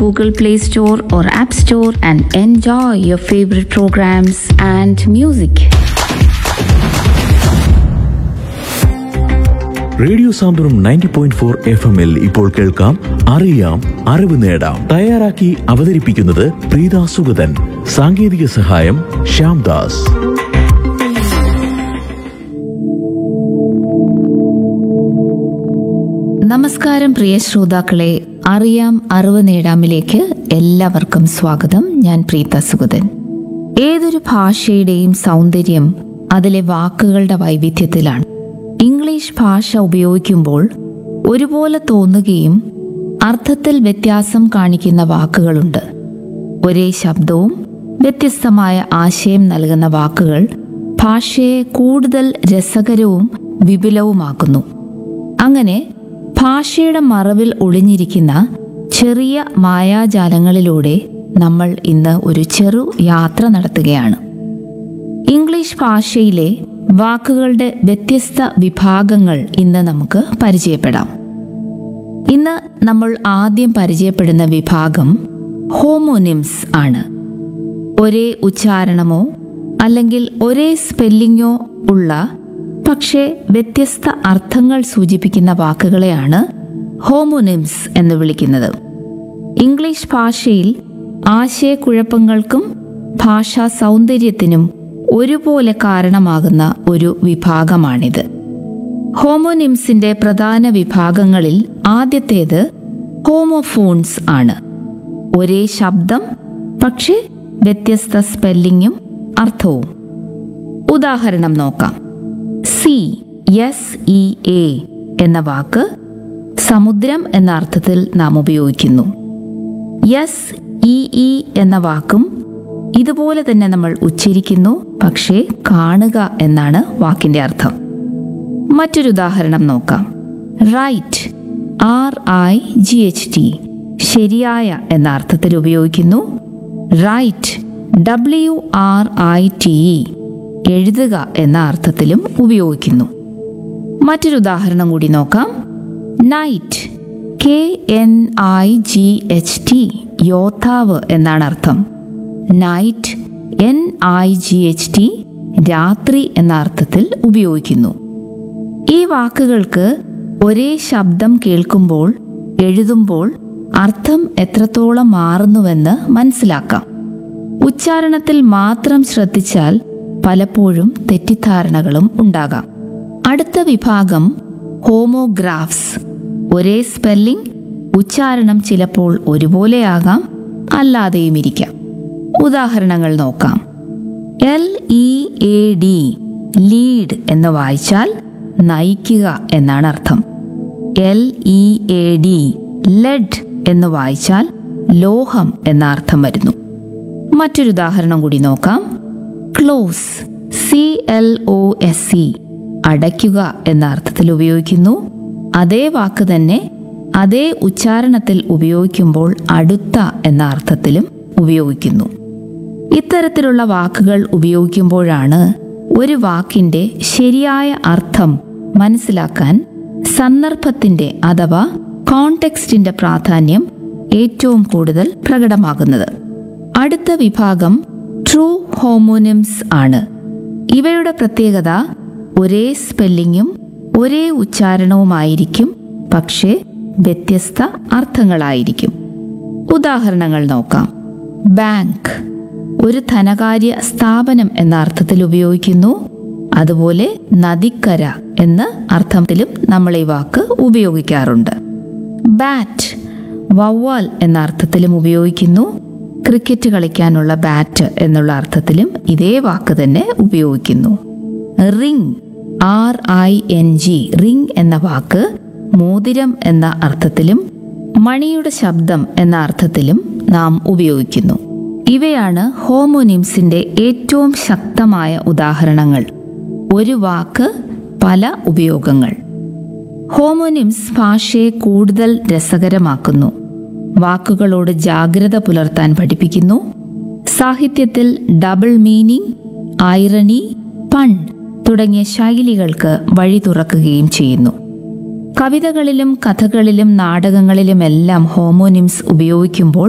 Google Play Store or App Store and enjoy your favorite programs and music. Radio Santhwanam ninety point four F എമ്മിൽ ഇപ്പോൾ കേൾക്കാം അറിയാം അറിവ് നേടാം തയ്യാറാക്കി അവതരിപ്പിക്കുന്നത് പ്രീത സുഗതൻ സാങ്കേതിക സഹായം ശ്യാംദാസ് നമസ്കാരം പ്രിയ ശ്രോതാക്കളെ അറിയാം അറിവ് നേടാമിലേക്ക് എല്ലാവർക്കും സ്വാഗതം ഞാൻ പ്രീത സുഗതൻ ഏതൊരു ഭാഷയുടെയും സൗന്ദര്യം അതിലെ വാക്കുകളുടെ വൈവിധ്യത്തിലാണ് ഇംഗ്ലീഷ് ഭാഷ ഉപയോഗിക്കുമ്പോൾ ഒരുപോലെ തോന്നുകയും അർത്ഥത്തിൽ വ്യത്യാസം കാണിക്കുന്ന വാക്കുകളുണ്ട് ഒരേ ശബ്ദവും വ്യത്യസ്തമായ ആശയം നൽകുന്ന വാക്കുകൾ ഭാഷയെ കൂടുതൽ രസകരവും വിപുലവുമാക്കുന്നു അങ്ങനെ ഭാഷയുടെ മറവിൽ ഒളിഞ്ഞിരിക്കുന്ന ചെറിയ മായാജാലങ്ങളിലൂടെ നമ്മൾ ഇന്ന് ഒരു ചെറു യാത്ര നടത്തുകയാണ് ഇംഗ്ലീഷ് ഭാഷയിലെ വാക്കുകളുടെ വ്യത്യസ്ത വിഭാഗങ്ങൾ ഇന്ന് നമുക്ക് പരിചയപ്പെടാം ഇന്ന് നമ്മൾ ആദ്യം പരിചയപ്പെടുന്ന വിഭാഗം ഹോമോനിംസ് ആണ് ഒരേ ഉച്ചാരണമോ അല്ലെങ്കിൽ ഒരേ സ്പെല്ലിങ്ങോ ഉള്ള പക്ഷേ വ്യത്യസ്ത അർത്ഥങ്ങൾ സൂചിപ്പിക്കുന്ന വാക്കുകളെയാണ് ഹോമോനിംസ് എന്ന് വിളിക്കുന്നത് ഇംഗ്ലീഷ് ഭാഷയിൽ ആശയക്കുഴപ്പങ്ങൾക്കും ഭാഷാ സൗന്ദര്യത്തിനും ഒരുപോലെ കാരണമാകുന്ന ഒരു വിഭാഗമാണിത് ഹോമോനിംസിന്റെ പ്രധാന വിഭാഗങ്ങളിൽ ആദ്യത്തേത് ഹോമോഫോൺസ് ആണ് ഒരേ ശബ്ദം പക്ഷേ വ്യത്യസ്ത സ്പെല്ലിങ്ങും അർത്ഥവും ഉദാഹരണം നോക്കാം സി എസ് ഇ എ എന്ന വാക്ക് സമുദ്രം എന്ന അർത്ഥത്തിൽ നാം ഉപയോഗിക്കുന്നു യെസ് ഇ ഇ എന്ന വാക്കും ഇതുപോലെ തന്നെ നമ്മൾ ഉച്ചരിക്കുന്നു പക്ഷേ കാണുക എന്നാണ് വാക്കിന്റെ അർത്ഥം മറ്റൊരു ഉദാഹരണം നോക്കാം right R I G H T ശരിയായ എന്ന അർത്ഥത്തിൽ ഉപയോഗിക്കുന്നു right W R I T എഴുതുക എന്ന അർത്ഥത്തിലും ഉപയോഗിക്കുന്നു മറ്റൊരു ഉദാഹരണം കൂടി നോക്കാം knight K N I G H T യോദ്ധാവ് എന്നാണ് അർത്ഥം night N I G H T രാത്രി എന്ന അർത്ഥത്തിൽ ഉപയോഗിക്കുന്നു ഈ വാക്കുകൾക്ക് ഒരേ ശബ്ദം കേൾക്കുമ്പോൾ എഴുതുമ്പോൾ അർത്ഥം എത്രത്തോളം മാറുന്നുവെന്ന് മനസ്സിലാക്കാം ഉച്ചാരണത്തിൽ മാത്രം ശ്രദ്ധിച്ചാൽ പലപ്പോഴും തെറ്റിദ്ധാരണകളും ഉണ്ടാകാം അടുത്ത വിഭാഗം ഹോമോഗ്രാഫ്സ് ഒരേ സ്പെല്ലിംഗ് ഉച്ചാരണം ചിലപ്പോൾ ഒരുപോലെയാകാം അല്ലാതെയും ഇരിക്കാം ഉദാഹരണങ്ങൾ നോക്കാം L E A D lead എന്ന് വായിച്ചാൽ നയിക്കുക എന്നാണ് അർത്ഥം L E A D led എന്ന് വായിച്ചാൽ ലോഹം എന്ന അർത്ഥം വരുന്നു മറ്റൊരു ഉദാഹരണം കൂടി നോക്കാം close C L O S C അടയ്ക്കുക എന്ന അർത്ഥത്തിൽ ഉപയോഗിക്കുന്നു അതേ വാക്ക് തന്നെ അതേ ഉച്ചാരണത്തിൽ ഉപയോഗിക്കുമ്പോൾ അടുത്ത എന്ന അർത്ഥത്തിലും ഉപയോഗിക്കുന്നു ഇത്തരത്തിലുള്ള വാക്കുകൾ ഉപയോഗിക്കുമ്പോഴാണ് ഒരു വാക്കിന്റെ ശരിയായ അർത്ഥം മനസ്സിലാക്കാൻ സന്ദർഭത്തിന്റെ അഥവാ കോണ്ടെക്സ്റ്റിന്റെ പ്രാധാന്യം ഏറ്റവും കൂടുതൽ പ്രകടമാകുന്നത് അടുത്ത വിഭാഗം ട്രൂ ഹോമോനിംസ് ആണ് ഇവയുടെ പ്രത്യേകത ഒരേ സ്പെല്ലിങ്ങും ഒരേ ഉച്ചാരണവുമായിരിക്കും പക്ഷേ വ്യത്യസ്ത അർത്ഥങ്ങളായിരിക്കും ഉദാഹരണങ്ങൾ നോക്കാം ബാങ്ക് ഒരു ധനകാര്യ സ്ഥാപനം എന്ന അർത്ഥത്തിൽ ഉപയോഗിക്കുന്നു അതുപോലെ നദിക്കര എന്ന അർത്ഥത്തിലും നമ്മൾ ഈ വാക്ക് ഉപയോഗിക്കാറുണ്ട് ബാറ്റ് വവ്വാൽ എന്ന അർത്ഥത്തിലും ഉപയോഗിക്കുന്നു ക്രിക്കറ്റ് കളിക്കാനുള്ള ബാറ്റ് എന്നുള്ള അർത്ഥത്തിലും ഇതേ വാക്ക് തന്നെ ഉപയോഗിക്കുന്നു ring R I N G ring എന്ന വാക്ക് മോതിരം എന്ന അർത്ഥത്തിലും മണിയുടെ ശബ്ദം എന്ന അർത്ഥത്തിലും നാം ഉപയോഗിക്കുന്നു ഇവയാണ് ഹോമോനിംസിന്റെ ഏറ്റവും ശക്തമായ ഉദാഹരണങ്ങൾ ഒരു വാക്ക് പല ഉപയോഗങ്ങൾ ഹോമോനിംസ് ഭാഷയെ കൂടുതൽ രസകരമാക്കുന്നു വാക്കുകളോട് ജാഗ്രത പുലർത്താൻ പഠിപ്പിക്കുന്നു സാഹിത്യത്തിൽ ഡബിൾ മീനിങ് ഐറണി പൺ തുടങ്ങിയ ശൈലികൾക്ക് വഴി തുറക്കുകയും ചെയ്യുന്നു കവിതകളിലും കഥകളിലും നാടകങ്ങളിലുമെല്ലാം ഹോമോനിംസ് ഉപയോഗിക്കുമ്പോൾ